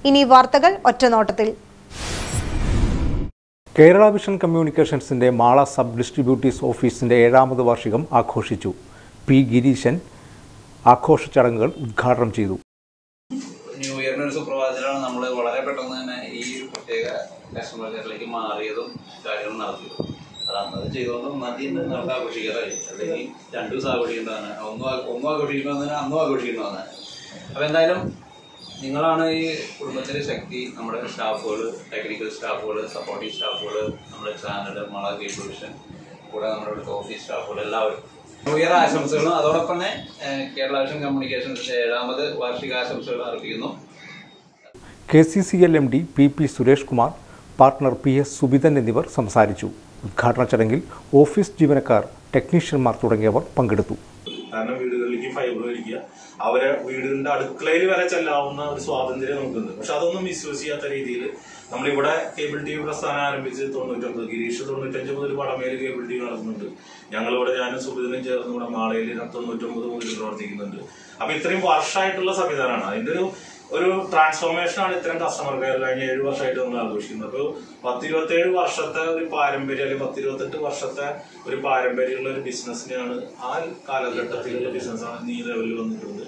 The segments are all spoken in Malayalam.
ഇനി വാർത്തകൾ ഒറ്റനോട്ടത്തിൽ കേരള വിഷൻ കമ്മ്യൂണിക്കേഷൻസിന്റെ മാള സബ് ഡിസ്ട്രിബ്യൂട്ടീവ്സ് ഓഫീസിന്റെ ഏഴാമത് വാർഷികം ആഘോഷിച്ചു പി ഗിരീശൻ ആഘോഷ ചടങ്ങുകൾ ഉദ്ഘാടനം ചെയ്തു ന്യൂ ഇയറിന് ഒരു സുപ്രഭാതത്തിലാണ് നമ്മൾ വളരെ പെട്ടെന്ന് തന്നെ ഈ ഒരു പ്രത്യേക കസ്റ്റമർ കെയറിലേക്ക് മാറിയതും കാര്യങ്ങൾ നടത്തിയതും അത് അന്നത് ചെയ്തുകൊണ്ട് ഒന്നാം തീയതി നമുക്ക് ആഘോഷിക്കാറായി അല്ലെങ്കിൽ രണ്ടു ദിവസം ആഘോഷിക്കേണ്ടതാണ് ഒന്നും ആ- ഒന്നും ആഘോഷിക്കണമെന്ന് അന്നും ആഘോഷിക്കണമെന്ന് അപ്പം എന്തായാലും നിങ്ങളാണ് ഈ കുടുംബത്തിലെ ശക്തി നമ്മുടെ സ്റ്റാഫുകൾ ടെക്നിക്കൽ സ്റ്റാഫുകൾ സപ്പോർട്ടിംഗ് സ്റ്റാഫുകൾ നമ്മുടെ ചാനൽ മള കേബിൾഷൻ കൂടെ നമ്മുടെ ഇവിടുത്തെ ഓഫീസ് സ്റ്റാഫുകൾ എല്ലാവരും ന്യൂ ഇയർ ആശംസകളും അതോടൊപ്പം തന്നെ ഏഹ്, കേരള വിഷൻ കമ്മ്യൂണിക്കേഷൻസിന്റെ ഏഴാമത് വാർഷികാശംസകൾ അർപ്പിക്കുന്നു K C C L M D P P Suresh Kumar partner P S Subithan എന്നിവർ സംസാരിച്ചു ഉദ്ഘാടന ചടങ്ങിൽ ഓഫീസ് ജീവനക്കാർ ടെക്നീഷ്യന്മാർ തുടങ്ങിയവർ പങ്കെടുത്തു കാരണം വീടുകളിലേക്ക് ഫൈബർ വലിക്കുക അവരെ വീടുകളുടെ അടുക്കളയിൽ വരെ ചെല്ലാവുന്ന ഒരു സ്വാതന്ത്ര്യം നമുക്കുണ്ട് പക്ഷെ അതൊന്നും മിസ്യൂസ് ചെയ്യാത്ത രീതിയിൽ നമ്മളിവിടെ കേബിൾ ടി വി പ്രസ്ഥാനം ആരംഭിച്ച് തൊണ്ണൂറ്റൊമ്പത് ഗിരീഷ് തൊണ്ണൂറ്റഞ്ച് മുതൽ പടമേല് കേബിൾ ടി വി നടത്തുന്നുണ്ട് ഞങ്ങളിവിടെ ഞാനും സുബിതനും ചേർന്ന് ഇവിടെ മാളയിൽ തൊണ്ണൂറ്റൊമ്പത് മുതൽ പ്രവർത്തിക്കുന്നുണ്ട് അപ്പൊ ഇത്രയും വർഷമായിട്ടുള്ള സംവിധാനമാണ് അതിന്റെ ഒരു ഒരു ട്രാൻസ്ഫോർമേഷൻ ആണ് ഇത്തരം കസ്റ്റമർ കെയർ കഴിഞ്ഞ ഏഴ് വർഷമായിട്ട് നമ്മൾ ആഘോഷിക്കുന്നത് അപ്പോൾ പത്തിരുപത്തേഴ് വർഷത്തെ ഒരു പാരമ്പര്യം അല്ലെങ്കിൽ പത്തിരുപത്തെട്ട് വർഷത്തെ ഒരു പാരമ്പര്യമുള്ള ഒരു ബിസിനസ്സിനെയാണ് ആ കാലഘട്ടത്തിലുള്ള ബിസിനസ്സാണ് ഈ ലെവലിൽ വന്നിട്ടുള്ളത്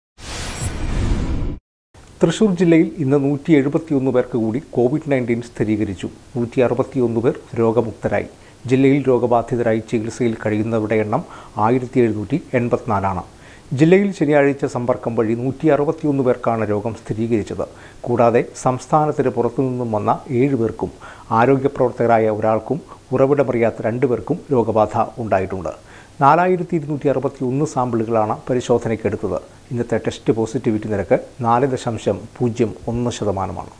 തൃശൂർ ജില്ലയിൽ ഇന്ന് നൂറ്റി എഴുപത്തിയൊന്ന് പേർക്ക് കൂടി കോവിഡ് നയൻറ്റീൻ സ്ഥിരീകരിച്ചു നൂറ്റി അറുപത്തിയൊന്ന് പേർ രോഗമുക്തരായി ജില്ലയിൽ രോഗബാധിതരായി ചികിത്സയിൽ കഴിയുന്നവരുടെ എണ്ണം ആയിരത്തി എഴുന്നൂറ്റി എൺപത്തിനാലാണ് ജില്ലയിൽ ശനിയാഴ്ച സമ്പർക്കം വഴി നൂറ്റി അറുപത്തിയൊന്ന് പേർക്കാണ് രോഗം സ്ഥിരീകരിച്ചത് കൂടാതെ സംസ്ഥാനത്തിന് പുറത്തുനിന്നും വന്ന ഏഴ് പേർക്കും ആരോഗ്യപ്രവർത്തകരായ ഒരാൾക്കും ഉറവിടമറിയാത്ത രണ്ട് പേർക്കും രോഗബാധ ഉണ്ടായിട്ടുണ്ട് നാലായിരത്തി ഇരുന്നൂറ്റി അറുപത്തി ഒന്ന് സാമ്പിളുകളാണ് പരിശോധനയ്ക്കെടുത്തത് ഇന്നത്തെ ടെസ്റ്റ് പോസിറ്റിവിറ്റി നിരക്ക് നാല് ദശാംശം പൂജ്യം ഒന്ന് ശതമാനമാണ്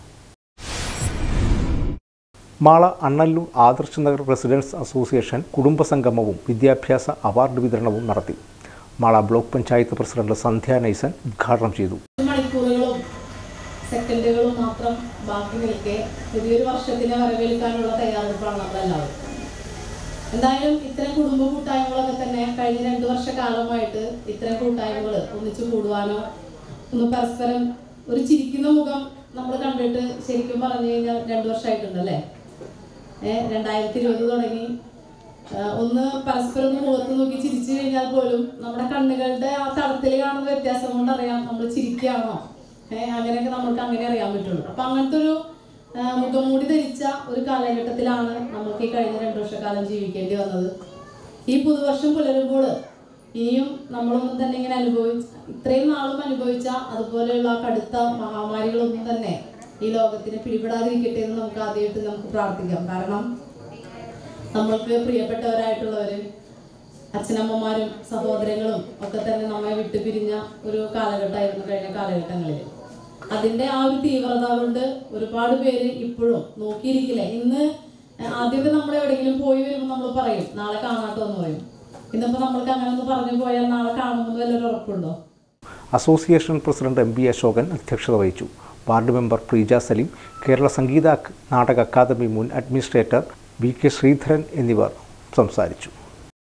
മാള അണ്ണല്ലൂർ ആദർശ് നഗർ റെസിഡൻസ് അസോസിയേഷൻ കുടുംബസംഗമവും വിദ്യാഭ്യാസ അവാർഡ് വിതരണവും നടത്തി മാള ബ്ലോക്ക് പഞ്ചായത്ത് പ്രസിഡന്റ് സന്ധ്യ നൈസൻ ഉദ്ഘാടനം ചെയ്തു മണിക്കൂറുകളും സെക്കൻഡുകളും മാത്രം ബാക്കി നിൽക്കെ പുതിയൊരു വർഷത്തിനെ വരവേൽക്കാനുള്ള തയ്യാറെടുപ്പാണ് നമ്മളെല്ലാവരും എന്തായാലും ഇത്തരം കുടുംബ കൂട്ടായ്മകളൊക്കെ തന്നെ കഴിഞ്ഞ രണ്ടു വർഷക്കാലമായിട്ട് ഇത്തരം കൂട്ടായ്മകൾ ഒന്നിച്ചു കൂടുവാനോ ഒന്ന് പരസ്പരം ഒരു ചിരിക്കുന്ന മുഖം നമ്മൾ കണ്ടിട്ട് ശരിക്കും പറഞ്ഞു കഴിഞ്ഞാൽ രണ്ടു വർഷമായിട്ടുണ്ടല്ലേ ഏഹ് രണ്ടായിരത്തി ഇരുപത് തുടങ്ങി ആ, ഒന്ന് പരസ്പരം ഒന്ന് മുഖത്ത് നോക്കി ചിരിച്ചു കഴിഞ്ഞാൽ പോലും നമ്മുടെ കണ്ണുകളുടെ ആ തടത്തിൽ കാണുന്ന വ്യത്യാസം കൊണ്ട് അറിയാം നമ്മൾ ചിരിക്കുകയാണോ ഏഹ് അങ്ങനെയൊക്കെ നമുക്ക് അങ്ങനെ അറിയാൻ പറ്റുള്ളൂ അപ്പൊ അങ്ങനത്തെ ഒരു ആ, മുഖംമൂടി ധരിച്ച ഒരു കാലഘട്ടത്തിലാണ് നമുക്ക് ഈ കഴിഞ്ഞ രണ്ടു വർഷക്കാലം ജീവിക്കേണ്ടി വന്നത് ഈ പുതുവർഷം പുലരുമ്പോൾ ഇനിയും നമ്മളൊന്നും തന്നെ ഇങ്ങനെ അനുഭവിച്ച ഇത്രയും നാളും അനുഭവിച്ച അതുപോലെയുള്ള ആ കടുത്ത മഹാമാരികളൊന്നും തന്നെ ഈ ലോകത്തിന് പിടിപെടാതിരിക്കട്ടെ എന്ന് നമുക്ക് ആദ്യമായിട്ട് നമുക്ക് പ്രാർത്ഥിക്കാം കാരണം നമ്മൾക്ക് പ്രിയപ്പെട്ടവരായിട്ടുള്ളവര് അച്ഛനമ്മമാരും സഹോദരങ്ങളും ഒക്കെ തന്നെ നമ്മെ വിട്ടുപിരിഞ്ഞ ഒരു കാലഘട്ടമായിരുന്നു കഴിഞ്ഞ കാലഘട്ടങ്ങളിൽ അതിന്റെ ആ ഒരു തീവ്രത കൊണ്ട് ഒരുപാട് പേര് ഇപ്പോഴും നോക്കിയിരിക്കില്ല ഇന്ന് ആദ്യമൊക്കെ നമ്മൾ എവിടെയെങ്കിലും പോയി വരുമ്പോൾ നമ്മൾ പറയും നാളെ കാണാട്ടോ എന്ന് പറയും ഇന്നിപ്പോ നമ്മൾക്ക് അങ്ങനെ ഒന്ന് പറഞ്ഞു പോയാൽ നാളെ കാണുമെന്ന് വല്ലൊരു ഉറപ്പുണ്ടോ association president M B Ashokan അധ്യക്ഷത വഹിച്ചു വാർഡ് മെമ്പർ പ്രീജ സലീം കേരള സംഗീത അക്- നാടക അക്കാദമി മുൻ അഡ്മിനിസ്ട്രേറ്റർ വി കെ ശ്രീധരൻ എന്നിവർ സംസാരിച്ചു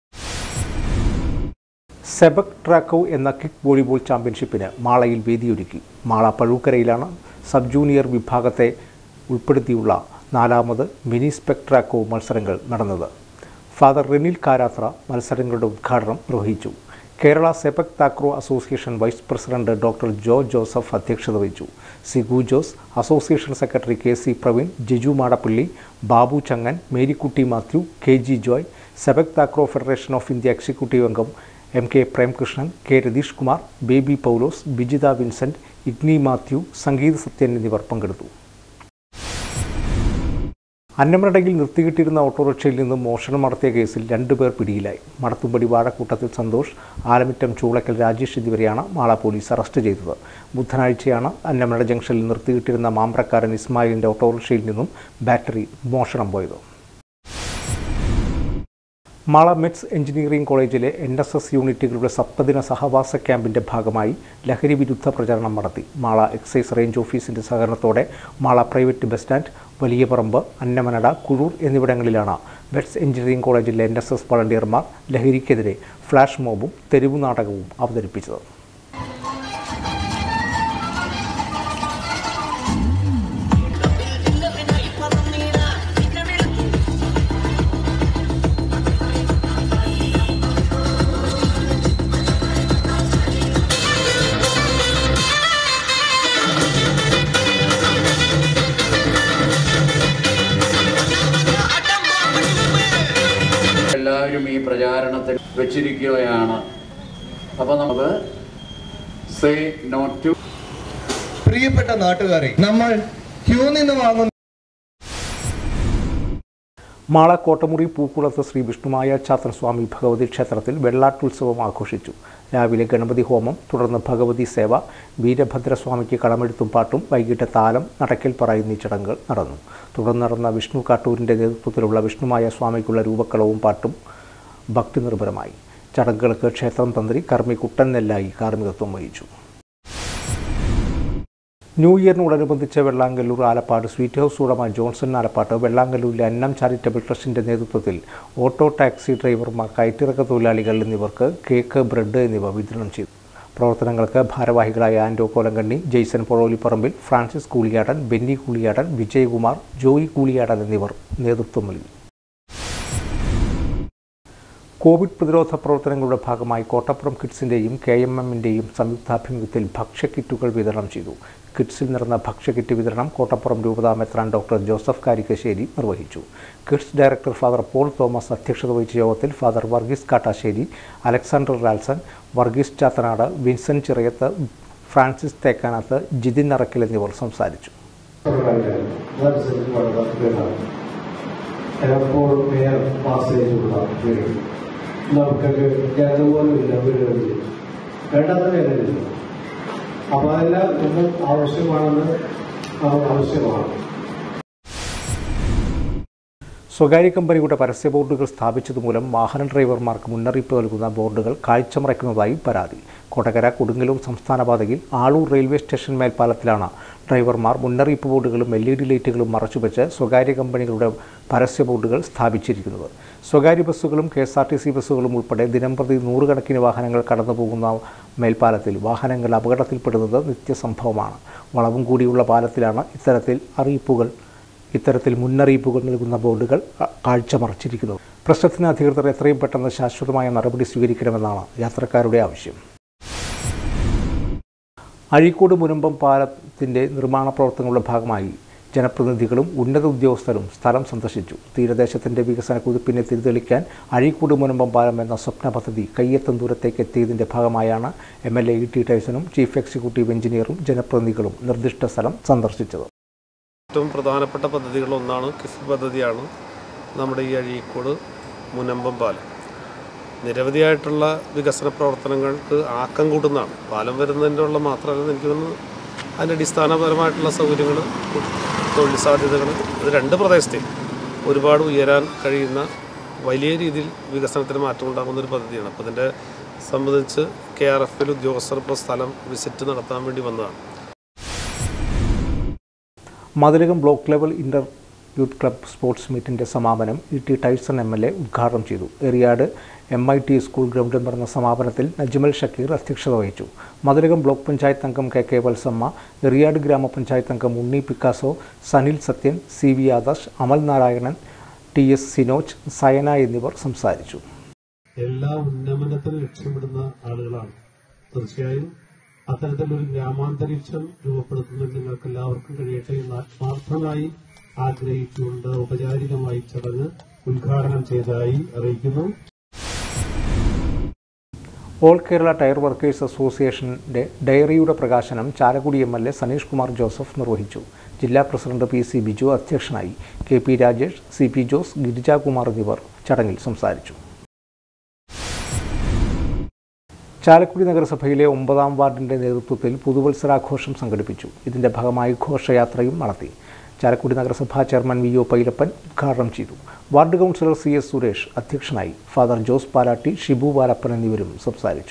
സെബക് ട്രാക്കോ എന്ന കിക്ക് വോളിബോൾ ചാമ്പ്യൻഷിപ്പിന് മാളയിൽ വേദിയൊരുക്കി മാള പഴൂക്കരയിലാണ് സബ് ജൂനിയർ വിഭാഗത്തെ ഉൾപ്പെടുത്തിയുള്ള നാലാമത് മിനി സ്പെക്ട്രാക്കോ മത്സരങ്ങൾ നടന്നത് ഫാദർ റെനിൽ കാരാത്ര മത്സരങ്ങളുടെ ഉദ്ഘാടനം നിർവഹിച്ചു Kerala sepak takraw association vice president doctor Jo Joseph അധ്യക്ഷത വഹിച്ചു Sigu Jose association secretary K C Praveen Jiju Madappally Babu Changan Marykutty Mathew K G Joy sepak takraw federation of India executive അംഗം M K Premkrishnan K Ratheesh Kumar Baby Paulose Bijitha Vincent Igni Mathew Sangeetha Sathyan എന്നിവർ പങ്കെടുത്തു അന്നമനടയിൽ നിർത്തിക്കിട്ടിരുന്ന ഓട്ടോറിക്ഷയിൽ നിന്ന് മോഷണം നടത്തിയ കേസിൽ രണ്ടുപേർ പിടിയിലായി മടത്തുംപടി വാഴക്കൂട്ടത്തിൽ സന്തോഷ് ആലമിറ്റം ചൂളക്കൽ രാജേഷ് എന്നിവരെയാണ് മാള പോലീസ് അറസ്റ്റ് ചെയ്തത് ബുധനാഴ്ചയാണ് അന്നമനട ജംഗ്ഷനിൽ നിർത്തിയിട്ടിരുന്ന മാമ്പ്രക്കാരൻ ഇസ്മായിലിൻ്റെ ഓട്ടോറിക്ഷയിൽ നിന്നും ബാറ്ററി മോഷണം പോയത് മാള മെറ്റ്സ് എഞ്ചിനീയറിംഗ് കോളേജിലെ എൻ എസ് എസ് യൂണിറ്റുകളുടെ സപ്തദിന സഹവാസ ക്യാമ്പിന്റെ ഭാഗമായി ലഹരി വിരുദ്ധ പ്രചരണം നടത്തി മാള എക്സൈസ് റേഞ്ച് ഓഫീസിന്റെ സഹകരണത്തോടെ മാള പ്രൈവറ്റ് ബസ് സ്റ്റാൻഡ് വലിയ പറമ്പ് അന്നമനട കുഴൂർ എന്നിവിടങ്ങളിലാണ് മെറ്റ്സ് എഞ്ചിനീയറിംഗ് കോളേജിലെ എൻ എസ് എസ് വളണ്ടിയർമാർ ലഹരിക്കെതിരെ ഫ്ലാഷ് മോബും തെരുവു നാടകവും അവതരിപ്പിച്ചത് വെച്ചിരിക്കുകയാണ് അപ്പോൾ നമുക്ക് സേ നോ ടു പ്രിയപ്പെട്ട നാട്ടുകാരെ നമ്മൾ ക്യൂ നിന്ന് വാങ്ങുന്ന മാള കോട്ടമുറി പൂക്കുളത്ത് ശ്രീ വിഷ്ണുമായ ചാത്തൻ സ്വാമി ഭഗവതി ക്ഷേത്രത്തിൽ വെള്ളാട്ടുത്സവം ആഘോഷിച്ചു രാവിലെ ഗണപതി ഹോമം തുടർന്ന് ഭഗവതി സേവ വീരഭദ്രസ്വാമിക്ക് കളമെഴുത്തും പാട്ടും വൈകിട്ട് താലം നടക്കൽ പറയുന്നീ ചടങ്ങുകൾ നടന്നു തുടർന്ന് നടന്ന വിഷ്ണു കാട്ടൂരിൻ്റെ നേതൃത്വത്തിലുള്ള വിഷ്ണുമായ സ്വാമിക്കുള്ള രൂപക്കളവും പാട്ടും ഭക്തി നിർഭരമായി ചടങ്ങുകൾക്ക് ക്ഷേത്രം തന്ത്രി കർമ്മി കുട്ടൻ നെല്ലായി കാർമ്മികത്വം വഹിച്ചു ന്യൂ ഇയറിനോടനുബന്ധിച്ച് വെള്ളാങ്കല്ലൂർ ആലപ്പാട് സ്വീറ്റ് ഹൗസ് ഉടമ ജോൺസൺ ആലപ്പാട്ട് വെള്ളാങ്കല്ലൂരിലെ അന്നം ചാരിറ്റബിൾ ട്രസ്റ്റിന്റെ നേതൃത്വത്തിൽ ഓട്ടോ ടാക്സി ഡ്രൈവർമാർ കയറ്റിറക്ക തൊഴിലാളികൾ എന്നിവർക്ക് കേക്ക് ബ്രെഡ് എന്നിവ വിതരണം ചെയ്തു പ്രവർത്തനങ്ങൾക്ക് ഭാരവാഹികളായ ആൻഡോ കോലങ്കണ്ണി ജെയ്സൺ പൊഴോലിപ്പറമ്പിൽ ഫ്രാൻസിസ് കൂളിയാടൻ ബെന്നി കൂളിയാടൻ വിജയകുമാർ ജോയി കൂളിയാടൻ എന്നിവർ നേതൃത്വം നൽകി കോവിഡ് പ്രതിരോധ പ്രവർത്തനങ്ങളുടെ ഭാഗമായി കോട്ടപ്പുറം കിഡ്സിൻ്റെയും കെ എം എമ്മിൻ്റെയും സംയുക്താഭിമുഖ്യത്തിൽ ഭക്ഷ്യക്കിറ്റുകൾ വിതരണം ചെയ്തു കിഡ്സിൽ നടന്ന ഭക്ഷ്യക്കിറ്റ് വിതരണം കോട്ടപ്പുറം രൂപതാ മെത്രാൻ ഡോക്ടർ ജോസഫ് കാരിക്കശ്ശേരി നിർവഹിച്ചു കിഡ്സ് ഡയറക്ടർ ഫാദർ പോൾ തോമസ് അധ്യക്ഷത വഹിച്ച യോഗത്തിൽ ഫാദർ വർഗീസ് കാട്ടാശ്ശേരി അലക്സാണ്ടർ റാൽസൺ വർഗീസ് ചാത്തനാട് വിൻസെന്റ് ചിറയത്ത് ഫ്രാൻസിസ് തേക്കാനത്ത് ജിതിൻ അറക്കൽ എന്നിവർ സംസാരിച്ചു എയർപോർട്ട് എയർ പാസേജുള്ള വീട് നമുക്കൊക്കെ അതുപോലുമില്ല വീടുകളിൽ വേണ്ടാത്ത വേദനയില്ല അപ്പോൾ അതെല്ലാം ഇന്ന് ആവശ്യമാണെന്ന് നമുക്ക് ആവശ്യമാണ് സ്വകാര്യ കമ്പനിയുടെ പരസ്യ ബോർഡുകൾ സ്ഥാപിച്ചതുമൂലം വാഹന ഡ്രൈവർമാർക്ക് മുന്നറിയിപ്പ് നൽകുന്ന ബോർഡുകൾ കാഴ്ചമറയ്ക്കുന്നതായി പരാതി കൊടകര കൊടുങ്ങല്ലൂർ സംസ്ഥാന പാതയിൽ ആളൂർ റെയിൽവേ സ്റ്റേഷൻ മേൽപ്പാലത്തിലാണ് ഡ്രൈവർമാർ മുന്നറിയിപ്പ് ബോർഡുകളും എൽ ഇ ഡി ലൈറ്റുകളും മറച്ചുവെച്ച് സ്വകാര്യ കമ്പനികളുടെ പരസ്യ ബോർഡുകൾ സ്ഥാപിച്ചിരിക്കുന്നത് സ്വകാര്യ ബസ്സുകളും K S R T C ബസ്സുകളും ഉൾപ്പെടെ ദിനംപ്രതി നൂറുകണക്കിന് വാഹനങ്ങൾ കടന്നു പോകുന്ന മേൽപ്പാലത്തിൽ വാഹനങ്ങൾ അപകടത്തിൽപ്പെടുന്നത് നിത്യസംഭവമാണ് വളവും കൂടിയുള്ള പാലത്തിലാണ് ഇത്തരത്തിൽ അറിയിപ്പുകൾ ഇത്തരത്തിൽ മുന്നറിയിപ്പുകൾ നൽകുന്ന ബോർഡുകൾ അ- കാഴ്ചമറച്ചിരിക്കുന്നത് പ്രശ്നത്തിന് അധികൃതർ എത്രയും പെട്ടെന്ന് ശാശ്വതമായ നടപടി സ്വീകരിക്കണമെന്നാണ് യാത്രക്കാരുടെ ആവശ്യം അഴീക്കോട് മുനമ്പം പാലത്തിൻ്റെ നിർമ്മാണ പ്രവർത്തനങ്ങളുടെ ഭാഗമായി ജനപ്രതിനിധികളും ഉന്നത ഉദ്യോഗസ്ഥരും സ്ഥലം സന്ദർശിച്ചു തീരദേശത്തിൻ്റെ വികസന കുതിപ്പിനെ തിരിതെളിക്കാൻ അഴീക്കോട് മുനമ്പം പാലം എന്ന സ്വപ്ന പദ്ധതി കയ്യെത്തും ദൂരത്തേക്ക് എത്തിയതിൻ്റെ ഭാഗമായാണ് M L A E T ടൈസണും ചീഫ് എക്സിക്യൂട്ടീവ് എഞ്ചിനീയറും ജനപ്രതിനിധികളും നിർദ്ദിഷ്ട സ്ഥലം സന്ദർശിച്ചത് ഏറ്റവും പ്രധാനപ്പെട്ട പദ്ധതികളൊന്നാണ് കിഫ് പദ്ധതിയാണ് നമ്മുടെ ഈ അഴീക്കോട് മുനമ്പം പാലം നിരവധിയായിട്ടുള്ള വികസന പ്രവർത്തനങ്ങൾക്ക് ആക്കം കൂട്ടുന്നതാണ് പാലം വരുന്നതിൻ്റെ ഉള്ള മാത്രമല്ല എനിക്ക് തോന്നുന്നു അതിൻ്റെ അടിസ്ഥാനപരമായിട്ടുള്ള സൗകര്യങ്ങൾ തൊഴിൽ സാധ്യതകൾ ഇത് രണ്ട് പ്രദേശത്തെയും ഒരുപാട് ഉയരാൻ കഴിയുന്ന വലിയ രീതിയിൽ വികസനത്തിന് മാറ്റം ഉണ്ടാകുന്ന ഒരു പദ്ധതിയാണ് അപ്പോൾ ഇതിൻ്റെ സംബന്ധിച്ച് കെ ആർ എഫിൽ ഉദ്യോഗസ്ഥർ ഇപ്പോൾ സ്ഥലം വിസിറ്റ് നടത്താൻ വേണ്ടി വന്നതാണ് Mathilakam block level inter youth club sports മീറ്റിന്റെ സമാപനം E T Tyson M L A ഉദ്ഘാടനം ചെയ്തു Eriyad M I T school ഗ്രൗണ്ടിൽ നടന്ന സമാപനത്തിൽ നജ്മൽ ഷക്കീർ അധ്യക്ഷത വഹിച്ചു മതിലകം ബ്ലോക്ക് പഞ്ചായത്ത് അംഗം കെ കെ വത്സമ്മ എറിയാട് ഗ്രാമപഞ്ചായത്ത് അംഗം Unni Picasso Sanil Sathyan C V Adarsh Amal Narayanan T S Sinoj Sayana എന്നിവർ സംസാരിച്ചു എല്ലാ ഉന്നമനത്തിന് ലക്ഷ്യമിടുന്ന ആളുകളാണ് തീർച്ചയായും അത്തരത്തിലൊരു ഗ്രാമാന്തരീക്ഷം രൂപപ്പെടുത്തുന്നതിൽ നിങ്ങൾക്ക് എല്ലാവർക്കും കഴിയട്ടെ എന്ന് ആത്മാർത്ഥമായി ആഗ്രഹിച്ചുകൊണ്ട് ഔപചാരികമായി ചടങ്ങ് ഉദ്ഘാടനം ചെയ്തതായി അറിയിക്കുന്നു ഓൾ കേരള ടയർ വർക്കേഴ്സ് അസോസിയേഷന്റെ ഡയറിയുടെ പ്രകാശനം Chalakudy M L A Saneesh Kumar Joseph നിർവഹിച്ചു ജില്ലാ പ്രസിഡന്റ് പി സി ബിജു അധ്യക്ഷനായി K P Rajesh C P Jose Girijakumar എന്നിവർ ചടങ്ങിൽ സംസാരിച്ചു ചാലക്കുടി നഗരസഭയിലെ ഒമ്പതാം വാർഡിന്റെ നേതൃത്വത്തിൽ പുതുവത്സരാഘോഷം സംഘടിപ്പിച്ചു ഇതിന്റെ ഭാഗമായി ഘോഷയാത്രയും നടത്തി ചാലക്കുടി നഗരസഭാ ചെയർമാൻ വി ഒ പൈലപ്പൻ ഉദ്ഘാടനം ചെയ്തു ward councillor C S Suresh അധ്യക്ഷനായി ഫാദർ ജോസ് പാലാട്ടി ഷിബു ബാലപ്പൻ എന്നിവരും സംസാരിച്ചു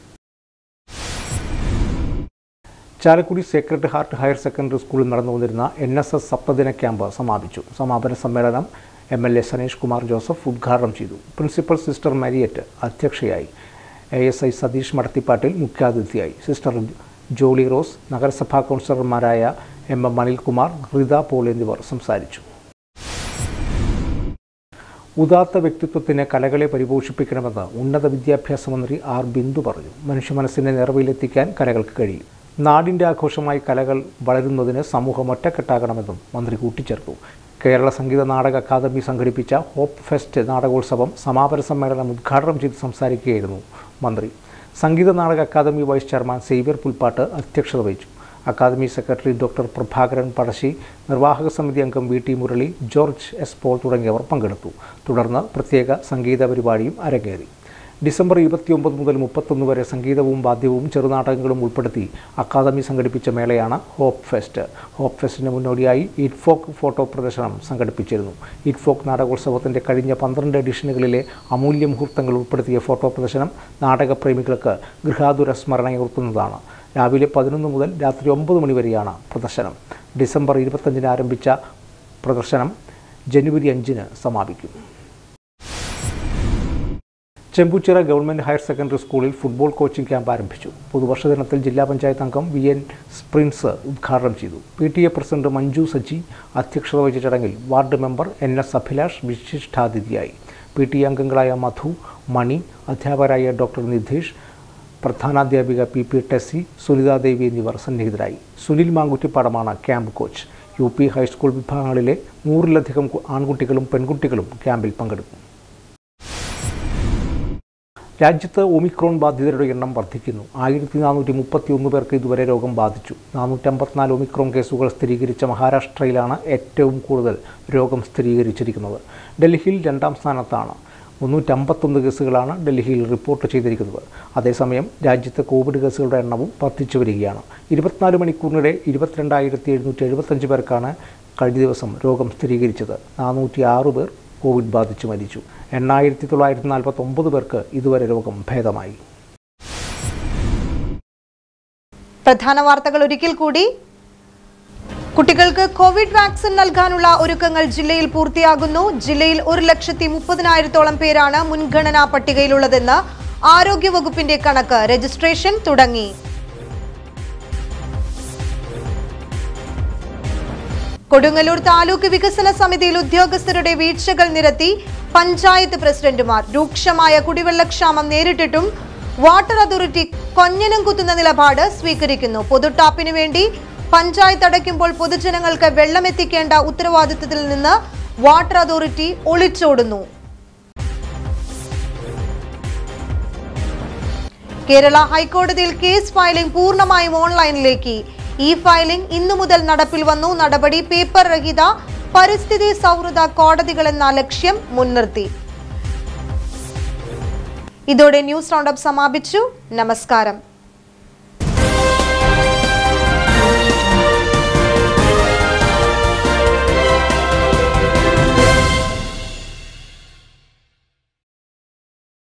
Chalakudy sacred heart higher secondary സ്കൂളിൽ നടന്നുവന്നിരുന്ന എൻ എസ് എസ് സപ്തദിന ക്യാമ്പ് സമാപിച്ചു സമാപന സമ്മേളനം M L A Saneesh Kumar Joseph ഉദ്ഘാടനം ചെയ്തു പ്രിൻസിപ്പൽ സിസ്റ്റർ മരിയറ്റ് അധ്യക്ഷയായി A S I Satheesh Madathipattil മുഖ്യാതിഥിയായി സിസ്റ്റർ ജോളി റോസ് നഗരസഭാ കൗൺസിലർമാരായ M M Anilkumar Rita Paul എന്നിവർ സംസാരിച്ചു ഉദാത്ത വ്യക്തിത്വത്തിന് കലകളെ പരിപോഷിപ്പിക്കണമെന്ന് ഉന്നത വിദ്യാഭ്യാസ മന്ത്രി ആർ ബിന്ദു പറഞ്ഞു മനുഷ്യ മനസ്സിനെ നേർവയിലെത്തിക്കാൻ കലകൾക്ക് കഴിയും നാടിൻ്റെ ആഘോഷമായി കലകൾ വളരുന്നതിന് സമൂഹം ഒറ്റക്കെട്ടാകണമെന്നും മന്ത്രി കൂട്ടിച്ചേർത്തു കേരള സംഗീത നാടക അക്കാദമി സംഘടിപ്പിച്ച ഹോപ്പ് ഫെസ്റ്റ് നാടകോത്സവം സമാപന സമ്മേളനം ഉദ്ഘാടനം ചെയ്ത് സംസാരിക്കുകയായിരുന്നു മന്ത്രി Sangeetha Nataka academy vice chairman Xavier Pulppatt അധ്യക്ഷത വഹിച്ചു academy secretary doctor Prabhakaran Padashi നിർവാഹക സമിതി അംഗം V T Murali George S Paul തുടങ്ങിയവർ പങ്കെടുത്തു തുടർന്ന് പ്രത്യേക സംഗീത പരിപാടിയും അരങ്ങേറി ഡിസംബർ ഇരുപത്തിയൊമ്പത് മുതൽ മുപ്പത്തൊന്ന് വരെ സംഗീതവും വാദ്യവും ചെറുനാടകങ്ങളും ഉൾപ്പെടുത്തി അക്കാദമി സംഘടിപ്പിച്ച മേളയാണ് ഹോപ്പ് ഫെസ്റ്റ് ഹോപ്പ് ഫെസ്റ്റിന് മുന്നോടിയായി ഇറ്റ് ഫോക്ക് ഫോട്ടോ പ്രദർശനം സംഘടിപ്പിച്ചിരുന്നു ഇറ്റ് ഫോക്ക് നാടകോത്സവത്തിൻ്റെ കഴിഞ്ഞ പന്ത്രണ്ട് എഡിഷനുകളിലെ അമൂല്യ മുഹൂർത്തങ്ങൾ ഉൾപ്പെടുത്തിയ ഫോട്ടോ പ്രദർശനം നാടകപ്രേമികൾക്ക് ഗൃഹാതുര സ്മരണയുയർത്തുന്നതാണ് രാവിലെ പതിനൊന്ന് മുതൽ രാത്രി ഒമ്പത് മണി വരെയാണ് പ്രദർശനം ഡിസംബർ ഇരുപത്തഞ്ചിന് ആരംഭിച്ച പ്രദർശനം ജനുവരി അഞ്ചിന് സമാപിക്കും ചെമ്പൂച്ചിറ ഗവൺമെൻറ് ഹയർ സെക്കൻഡറി സ്കൂളിൽ ഫുട്ബോൾ കോച്ചിംഗ് ക്യാമ്പ് ആരംഭിച്ചു പുതുവർഷ ദിനത്തിൽ ജില്ലാ പഞ്ചായത്ത് അംഗം വി എൻ സ്പ്രിൻസ് ഉദ്ഘാടനം ചെയ്തു P T A president Manju Saji അധ്യക്ഷത വഹിച്ച ചടങ്ങിൽ ward member N S Abhilash വിശിഷ്ടാതിഥിയായി പി ടി എ അംഗങ്ങളായ മധു മണി അധ്യാപകരായ ഡോക്ടർ നിധീഷ് പ്രധാനാധ്യാപിക പി പി ടെസ്സി സുനിതാദേവി എന്നിവർ സന്നിഹിതരായി സുനിൽ മാങ്കുറ്റിപ്പാടമാണ് camp coach U P high school വിഭാഗങ്ങളിലെ നൂറിലധികം കു- ആൺകുട്ടികളും പെൺകുട്ടികളും ക്യാമ്പിൽ പങ്കെടുക്കും രാജ്യത്ത് ഒമിക്രോൺ ബാധിതരുടെ എണ്ണം വർദ്ധിക്കുന്നു ആയിരത്തി നാനൂറ്റി മുപ്പത്തി ഒന്ന് പേർക്ക് ഇതുവരെ രോഗം ബാധിച്ചു നാനൂറ്റമ്പത്തിനാല് ഒമിക്രോൺ കേസുകൾ സ്ഥിരീകരിച്ച മഹാരാഷ്ട്രയിലാണ് ഏറ്റവും കൂടുതൽ രോഗം സ്ഥിരീകരിച്ചിരിക്കുന്നത് ഡൽഹിയിൽ രണ്ടാം സ്ഥാനത്താണ് മുന്നൂറ്റമ്പത്തൊന്ന് കേസുകളാണ് ഡൽഹിയിൽ റിപ്പോർട്ട് ചെയ്തിരിക്കുന്നത് അതേസമയം രാജ്യത്ത് കോവിഡ് കേസുകളുടെ എണ്ണവും വർദ്ധിച്ചു വരികയാണ് ഇരുപത്തിനാല് മണിക്കൂറിനിടെ ഇരുപത്തിരണ്ടായിരത്തി എഴുന്നൂറ്റി എഴുപത്തഞ്ച് പേർക്കാണ് കഴിഞ്ഞ ദിവസം രോഗം സ്ഥിരീകരിച്ചത് നാനൂറ്റി ആറ് പേർ കോവിഡ് ബാധിച്ച് മരിച്ചു എണ്ണായിരത്തി തൊള്ളായിരത്തി നാൽപ്പത്തി ഒമ്പത് പേർക്ക് ഇതുവരെ രോഗം ഭേദമായി പ്രധാന വാർത്തകൾ ഒരിക്കൽ കൂടി കുട്ടികൾക്ക് കോവിഡ് വാക്സിൻ നൽകാനുള്ള ഒരുക്കങ്ങൾ ജില്ലയിൽ പൂർത്തിയാകുന്നു ജില്ലയിൽ ഒരു ലക്ഷത്തി മുപ്പതിനായിരത്തോളം പേരാണ് മുൻഗണനാ പട്ടികയിലുള്ളതെന്ന് ആരോഗ്യവകുപ്പിന്റെ കണക്ക് രജിസ്ട്രേഷൻ തുടങ്ങി കൊടുങ്ങല്ലൂർ താലൂക്ക് വികസന സമിതിയിൽ ഉദ്യോഗസ്ഥരുടെ വീഴ്ചകൾ നിരത്തി പഞ്ചായത്ത് പ്രസിഡന്റുമാർ രൂക്ഷമായ കുടിവെള്ളക്ഷാമം നേരിട്ടിട്ടും വാട്ടർ അതോറിറ്റി കൊഞ്ഞനം കുത്തുന്ന നിലപാട് സ്വീകരിക്കുന്നു പൊതുടാപ്പിനു വേണ്ടി പഞ്ചായത്ത് അടയ്ക്കുമ്പോൾ പൊതുജനങ്ങൾക്ക് വെള്ളമെത്തിക്കേണ്ട ഉത്തരവാദിത്തത്തിൽ നിന്ന് വാട്ടർ അതോറിറ്റി ഒളിച്ചോടുന്നു കേരള ഹൈക്കോടതിയിൽ കേസ് ഫയലിംഗ് പൂർണ്ണമായും ഓൺലൈനിലേക്ക് ഇ ഫയലിംഗ് ഇന്നു മുതൽ നടപ്പിൽ വന്നു നടപടി പേപ്പർ രഹിത പരിസ്ഥിതി സൗഹൃദ കോടതികളെന്ന ലക്ഷ്യം മുൻനിർത്തി ഇതോടെ ന്യൂസ് റൗണ്ടപ്പ് സമാപിച്ചു നമസ്കാരം